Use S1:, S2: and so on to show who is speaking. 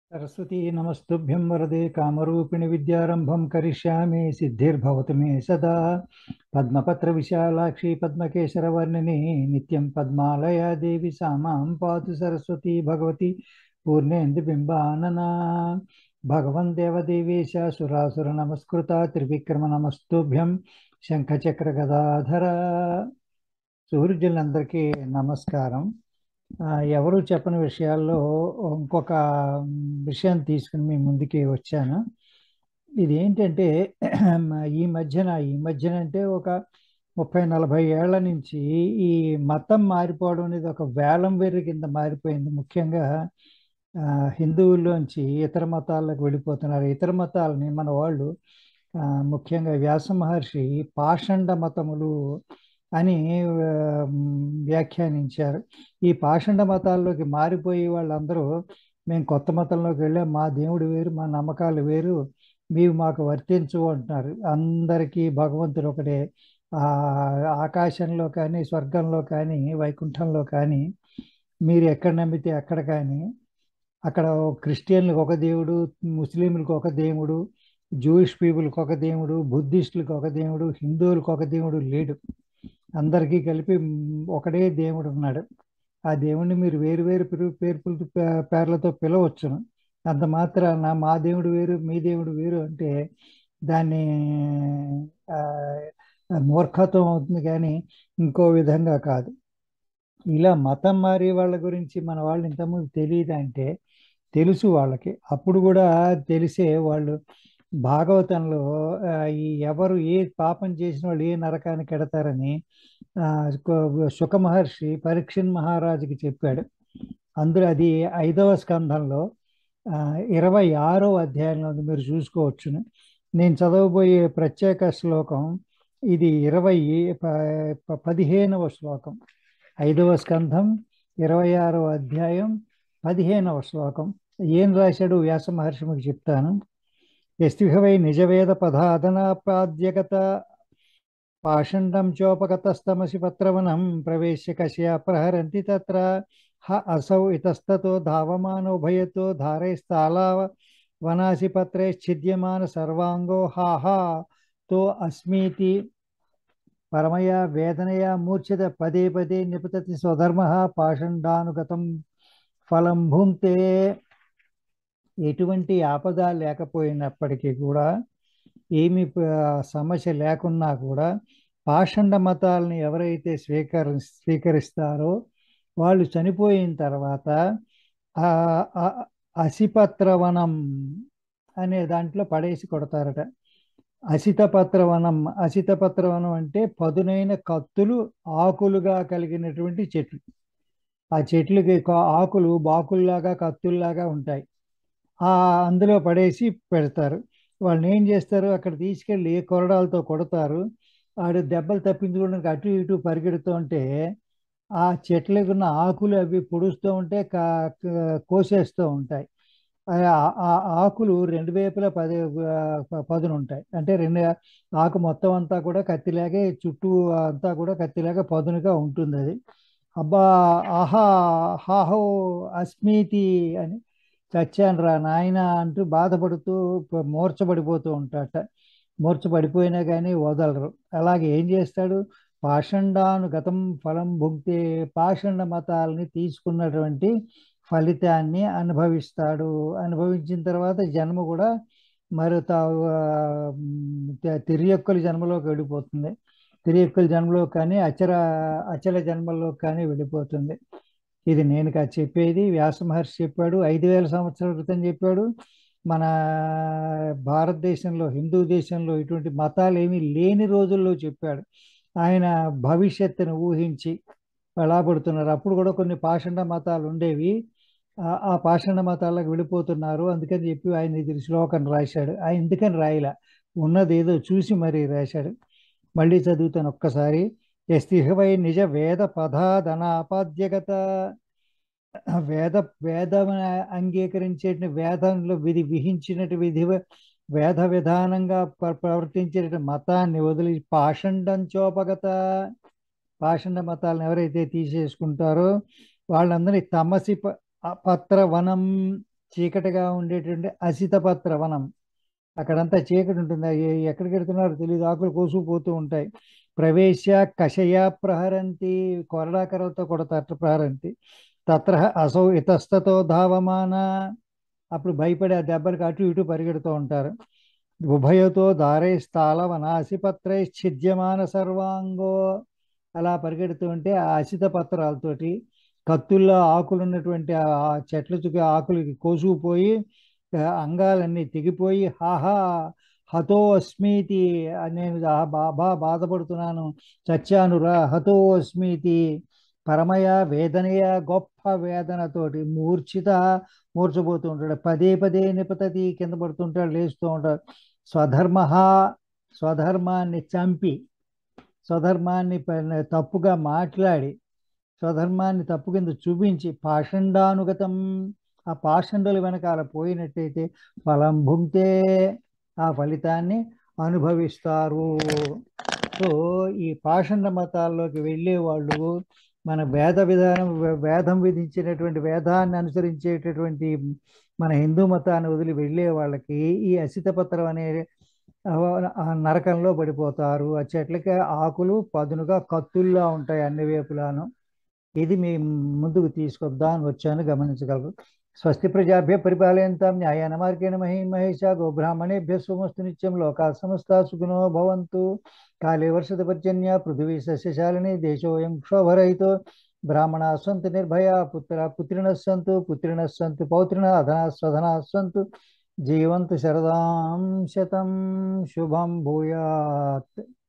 S1: సరస్వతీ నమస్తుభ్యం వరదే కామరూపిణి విద్యారంభం కరిష్యామి సిద్ధిర్భవతు మే సదా పద్మపత్ర విశాలాక్షి పద్మకేశరవర్ణిని నిత్యం పద్మాలయా దేవి సామాం పాతు సరస్వతీ భగవతి పూర్ణేందు బింబాననా భగవన్ దేవదేవేశ సురాసుర నమస్కృత త్రివిక్రమ నమస్తుభ్యం శంఖచక్ర గదాధర సూర్యులందరికీ నమస్కారం ఆ, ఎవరు చెప్పని విషయాల్లో ఇంకొక విషయం తీసుకుని మీ ముందుకి వచ్చాను ఇది ఏంటంటే ఈ మధ్యన ఈ మధ్యన అంటే ఒక ముప్పై నలభై ఏళ్ల నుంచి ఈ మతం మారిపోవడం అనేది ఒక వేలం వెర్రి కింద మారిపోయింది ముఖ్యంగా ఆ, హిందువుల్లోంచి ఇతర మతాలకు వెళ్ళిపోతున్నారు ఇతర మతాలని మన వాళ్ళు ఆ, ముఖ్యంగా వ్యాస మహర్షి పాషండ మతములు అని ఆ, వ్యాఖ్యానించారు ఈ పాషండ మతాల్లోకి మారిపోయి వాళ్ళందరూ మేము కొత్త మతంలోకి వెళ్ళాం మా దేవుడు వేరు మా నమ్మకాలు వేరు మీవి మాకు వర్తించు అంటున్నారు అందరికీ భగవంతుడు ఒకటే ఆ ఆకాశంలో కానీ స్వర్గంలో కానీ వైకుంఠంలో కానీ మీరు ఎక్కడ నమ్మితే అక్కడ కానీ అక్కడ క్రిస్టియన్లకు ఒక దేవుడు ముస్లింలకు ఒక దేవుడు జూయిష్ పీపుల్కి ఒక దేవుడు బుద్ధిస్టులకు ఒక దేవుడు హిందువులకు ఒక దేవుడు లేడు అందరికీ కలిపి ఒకడే దేవుడు ఉన్నాడు ఆ దేవుణ్ణి మీరు వేరు వేరు పేరు పేర్పులతో పే- పేర్లతో పిలవచ్చును అంత మాత్రాన మా దేవుడు వేరు మీ దేవుడు వేరు అంటే దాన్ని ఆ, మూర్ఖత్వం అవుతుంది కానీ ఇంకో విధంగా కాదు ఇలా మతం మారే వాళ్ళ గురించి మన వాళ్ళు ఇంతకుముందు తెలియదు అంటే తెలుసు వాళ్ళకి అప్పుడు కూడా తెలిసే వాళ్ళు భాగవతంలో ఆ, ఈ ఎవరు ఏ పాపం చేసిన వాళ్ళు ఏ నరకానికి ఎడతారని ఆ, కు- శుక మహర్షి పరీక్షణ్ మహారాజుకి చెప్పాడు అందులో అది ఐదవ స్కంధంలో ఆ, ఇరవై ఆరో అధ్యాయంలో ఉంది మీరు చూసుకోవచ్చును నేను చదవబోయే ప్రత్యేక శ్లోకం ఇది ఇరవై ప- ప- పదిహేనవ శ్లోకం ఐదవ స్కంధం ఇరవై ఆరవ అధ్యాయం పదిహేనవ శ్లోకం ఏం రాశాడు వ్యాస మహర్షి మీకు చెప్తాను ఎస్తిహవై నిజవేద పదాదనాపాద్యగత పాషండం చోపగతస్తమసి పత్రవనం ప్రవేశ్య కశ్యా ప్రహరంతి తత్ర హ అసౌ ఇతస్తతో ధావమానో భయతో ధారైస్తాలా వనాసి పత్రే ఛిద్యమాన సర్వాంగో హాహా తో అస్మీతి పరమయా వేదనయా మూర్ఛిత పదే పదే నిపతతి స్వధర్మ పాషండానుగతం ఫలం భుంక్తే ఎటువంటి ఆపద లేకపోయినప్పటికీ కూడా ఏమి ప- సమస్య లేకున్నా కూడా పాషండ మతాలని ఎవరైతే స్వీకరి స్వీకరిస్తారో వాళ్ళు చనిపోయిన తర్వాత ఆ ఆ- అసిపత్రవనం అనే దాంట్లో పడేసి కొడతారట అసితపత్రవనం అసితపత్రవనం అంటే పదునైన కత్తులు ఆకులుగా కలిగినటువంటి చెట్లు ఆ చెట్లకి కా- ఆకులు బాకుల్లాగా కత్తుల్లాగా ఉంటాయి ఆ అందులో పడేసి పెడతారు వాళ్ళని ఏం చేస్తారు అక్కడ తీసుకెళ్ళి కొరడాలతో కొడతారు ఆడు దెబ్బలు తప్పించుకోవడానికి అటు ఇటు పరిగెడుతూ ఉంటే ఆ చెట్లకు ఉన్న ఆకులు అవి పొడుస్తూ ఉంటే కా క- కోసేస్తూ ఉంటాయి ఆ ఆ ఆకులు రెండు వైపులా పది ప- పదును ఉంటాయి అంటే రెండు ఆకు మొత్తం అంతా కూడా కత్తిలాగే చుట్టూ అంతా కూడా కత్తిలాగా పదునుగా ఉంటుంది అది అబ్బా ఆహా హాహో అస్మీతి అని చచ్చాను రా నాయన అంటూ బాధపడుతూ ప- మూర్ఛపడిపోతూ ఉంటాడట మూర్ఛపడిపోయినా కానీ వదలరు అలాగే ఏం చేస్తాడు పాషండాను గతం ఫలం భుక్తే పాషండ మతాలని తీసుకున్నటువంటి ఫలితాన్ని అనుభవిస్తాడు అనుభవించిన తర్వాత జన్మ కూడా మరి తా తిరియొక్కల జన్మలోకి వెళ్ళిపోతుంది తిరియొక్కల జన్మలో కానీ అచర అచల జన్మల్లో కానీ వెళ్ళిపోతుంది ఇది నేను కాదు చెప్పేది వ్యాస మహర్షి చెప్పాడు ఐదు వేల సంవత్సరాల క్రితం చెప్పాడు మన భారతదేశంలో హిందూ దేశంలో ఇటువంటి మతాలు ఏమీ లేని రోజుల్లో చెప్పాడు ఆయన భవిష్యత్తును ఊహించి ఎలా పడుతున్నారు అప్పుడు కూడా కొన్ని పాషండ మతాలు ఉండేవి ఆ ఆ పాషండ మతాలకు వెళ్ళిపోతున్నారు అందుకని చెప్పి ఆయన ఇది శ్లోకం రాశాడు ఆయన ఎందుకని రాయలా ఉన్నది ఏదో చూసి మరీ రాశాడు మళ్ళీ చదువుతాను ఒక్కసారి ఎస్తిహవై నిజ వేద పదాదనాపాద్యగత వేద వేదం అంగీకరించే వేదంలో విధి విహించినటు విధి వేద విధానంగా ప్ర- ప్రవర్తించే మతాన్ని వదిలి పాషండంచోపగత పాషండ మతాలను ఎవరైతే తీసేసుకుంటారో వాళ్ళందరినీ తమసి ప- పత్ర వనం చీకటిగా ఉండేటువంటి అసితపత్ర వనం అక్కడంతా చీకటి ఉంటుంది అవి ఎక్కడికి వెళ్తున్నారో తెలియదు ఆకులు కోసుకుపోతూ ఉంటాయి ప్రవేశ కషయ ప్రహరంతి కొరడాకరలతో కొడతారు ప్రహరంతి తత్ర అసౌ ఇతస్తతో ధావమాన అప్పుడు భయపడి ఆ దెబ్బలకు అటు ఇటు పరిగెడుతూ ఉంటారు ఉభయతో దారై స్థాళవనాసిపత్రై ఛిద్యమాన సర్వాంగో అలా పరిగెడుతూ ఉంటే ఆ అసిత పత్రాలతోటి కత్తుల్లో ఆకులు ఉన్నటువంటి ఆ ఆ చెట్ల చుక్క ఆకులకి కోసుకుపోయి ఆ అంగాలన్నీ తెగిపోయి హాహా హతో అస్మీతి అని నేను ఆ బాబా బాధపడుతున్నాను చచ్చానురా హతో అస్మీతి పరమయ వేదనయ గొప్ప వేదనతోటి మూర్ఛిత మూర్చబోతూ ఉంటాడు పదే పదే నిపతతి కింద పడుతుంటాడు లేస్తూ ఉంటాడు స్వధర్మ స్వధర్మాన్ని చంపి స్వధర్మాన్ని ప- తప్పుగా మాట్లాడి స్వధర్మాన్ని తప్పు కింద చూపించి పాషండానుగతం ఆ పాషండుల వెనకాల పోయినట్టయితే ఫలం భుంతే ఆ ఫలితాన్ని అనుభవిస్తారు సో ఈ పాషండ మతాల్లోకి వెళ్ళే వాళ్ళు మన వేద విధానం వే- వేదం విధించినటువంటి వేదాన్ని అనుసరించేటటువంటి మన హిందూ మతాన్ని వదిలి వెళ్ళే వాళ్ళకి ఈ అసితపత్రం అనే ఆ- ఆ నరకంలో పడిపోతారు ఆ చెట్లకి ఆకులు పదునుగా కత్తుల్లా ఉంటాయి అన్ని వైపులాను ఇది మీ ముందుకు తీసుకొద్దాం అని వచ్చాను గమనించగలరు స్వస్తి ప్రజాభ్య పరిపాలయంతాం న్యాయాన మార్గేణ మహీ మహేష గోబ్రాహ్మణేభ్య సోమస్తు నిత్యం లోకా సమస్త సుఖినో భవంతు కాళే వర్షత పర్జన్య పృథివీ సస్యశాలిని దేశోయం క్షోభరహితో బ్రాహ్మణా సంతు నిర్భయ పుత్ర పుత్రిణ సంతు పుత్రిణ సంతు పౌత్రిణ అధనా స్వధనా సంతు జీవంతు శరదాం శతం శుభం భూయాత్